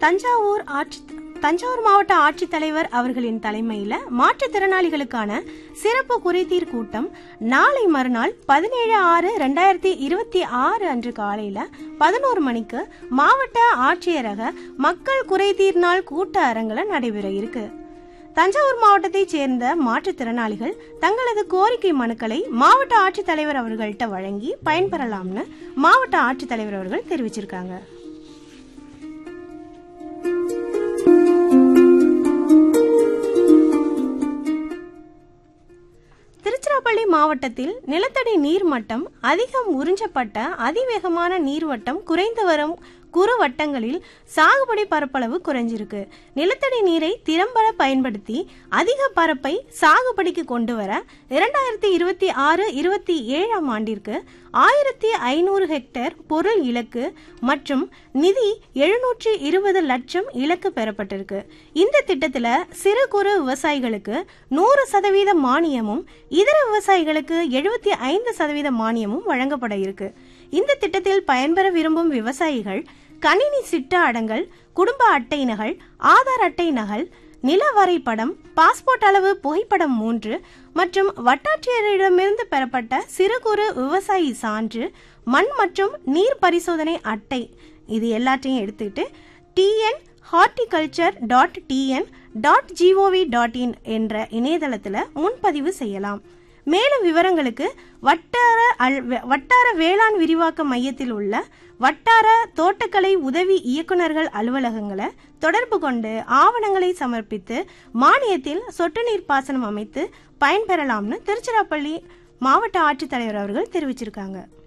தஞ்சாவூர் ஆட்சி தஞ்சாவூர் மாவட்ட ஆட்சித்தலைவர் அவர்களின் தலைமையில மாற்றுத்திறனாளிகளுக்கான சிறப்பு குறைதீர் கூட்டம் நாளை மறுநாள் பதினேழு ஆறு ரெண்டாயிரத்தி இருபத்தி ஆறு அன்று காலையில பதினோரு மணிக்கு மாவட்ட ஆட்சியரக மக்கள் குறைதீர் நாள் கூட்ட அரங்கில் நடைபெற இருக்கு தஞ்சாவூர் மாவட்டத்தைச் சேர்ந்த மாற்றுத்திறனாளிகள் தங்களது கோரிக்கை மனுக்களை மாவட்ட ஆட்சித்தலைவர் அவர்கள்ட்ட வழங்கி பயன்பெறலாம்னு மாவட்ட ஆட்சித்தலைவர் அவர்கள் தெரிவிச்சிருக்காங்க திருச்சிராப்பள்ளி மாவட்டத்தில் நிலத்தடி நீர்மட்டம் அதிகம் உறிஞ்சப்பட்ட அதிவேகமான நீர்வட்டம் குறைந்து வரும் குறு வட்டங்களில் சாகுபடி பரப்பளவு குறைஞ்சிருக்கு நிலத்தடி நீரை திறம்பட பயன்படுத்தி அதிக பரப்பை சாகுபடிக்கு கொண்டு வர இரண்டாயிரத்தி இருபத்தி ஆறு இருபத்தி ஏழாம் ஆண்டிற்கு ஆயிரத்தி ஐநூறு ஹெக்டேர் பொருள் இலக்கு மற்றும் நிதி எழுநூற்றி இருபது லட்சம் இலக்கு பெறப்பட்டிருக்கு இந்த திட்டத்தில் சிறு குறு விவசாயிகளுக்கு நூறு சதவீத மானியமும் இதர விவசாயிகளுக்கு எழுபத்தி ஐந்து சதவீத மானியமும் வழங்கப்பட இருக்கு இந்த திட்டத்தில் பயன்பெற விரும்பும் விவசாயிகள் கணினி சிட்ட அடங்கல் குடும்ப அட்டை நகல் ஆதார் அட்டை நகல் நில வரைபடம் பாஸ்போர்ட் அளவு புகைப்படம் மூன்று மற்றும் வட்டாட்சியரிடமிருந்து பெறப்பட்ட சிறு குறு விவசாயி சான்று மண் மற்றும் நீர் பரிசோதனை அட்டை இது எல்லாத்தையும் எடுத்துக்கிட்டு TN horticulture dot TN dot GOV dot in என்ற இணையதளத்தில் முன்பதிவு செய்யலாம் மேலும் விவரங்களுக்கு வட்டார வட்டார வேளாண் விரிவாக்க மையத்தில் உள்ள வட்டார தோட்டக்கலை உதவி இயக்குநர்கள் அலுவலகங்களை தொடர்பு கொண்டு ஆவணங்களை சமர்ப்பித்து மானியத்தில் சொட்டு நீர் பாசனம் அமைத்து பயன்பெறலாம்னு திருச்சிராப்பள்ளி மாவட்ட ஆட்சித்தலைவர் அவர்கள் தெரிவிச்சிருக்காங்க